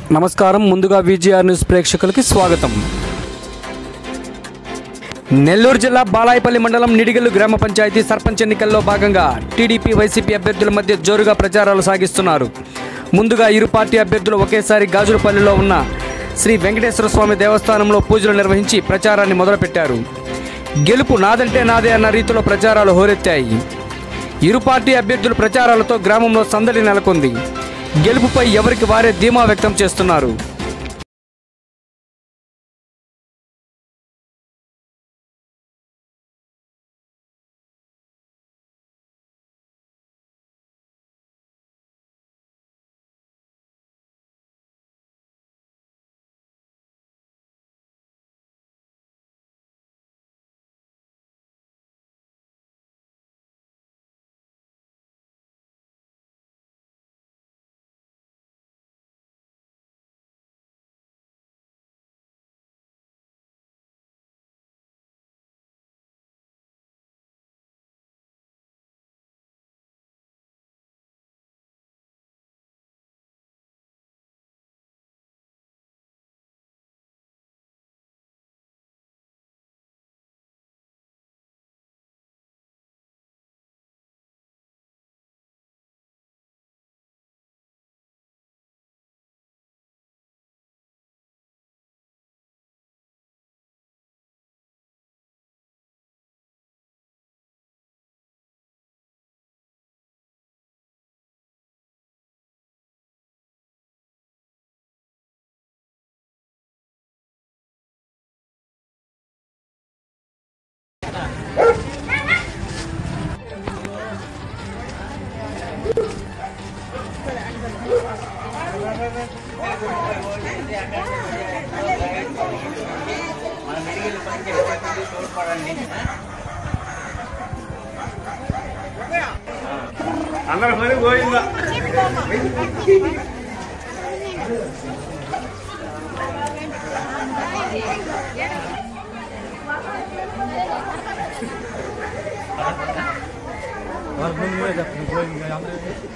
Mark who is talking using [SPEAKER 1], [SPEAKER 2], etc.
[SPEAKER 1] నమస్కారం ముందుగా VGR news ప్రేక్షకులకి స్వాగతం నెల్లూరు జిల్లా బాలాయపల్లి మండలం నిడిగల్లు గ్రామ పంచాయతీ సర్పంచ్ ఎన్నికల్లో భాగంగా టీడీపీ వైసీపీ అభ్యర్థుల మధ్య జోరుగా ప్రచారాలు సాగిస్తున్నారు ముందుగా ఇరు పార్టీ అభ్యర్థులు ఒకేసారి గాజులపల్లిలో ఉన్న శ్రీ వెంకటేశ్వర స్వామి దేవస్థానంలో పూజలు నిర్వహించి ప్రచారాన్ని మొదలుపెట్టారు గెలుపు నాదంటే నాదే అన్న రీతిలో ప్రచారాలు హోరెత్తాయి ఇరు పార్టీ అభ్యర్థుల ప్రచారాలతో గ్రామంలో సందడి నెలకొంది గెలుపుపై ఎవరికి వారే ధీమా వ్యక్తం చేస్తున్నారు
[SPEAKER 2] అందరి పని పోయిందా
[SPEAKER 3] వాళ్ళ ముందు కూడా చెప్పండి పోయింది అందరూ